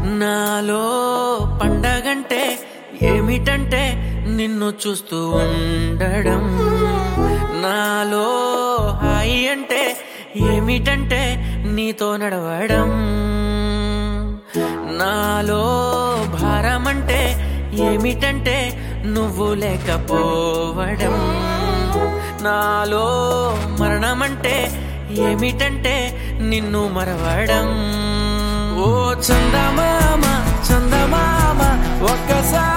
నాలో పండగంటే ఏమిటంటే నిన్ను చూస్తూ ఉండడం నాలో హాయి అంటే ఏమిటంటే నీతో నడవడం నాలో భారం అంటే ఏమిటంటే నువ్వు లేకపోవడం నాలో మరణమంటే ఏమిటంటే నిన్ను మరవడం ఓ చందమామ చందమామ ఒక్కసారి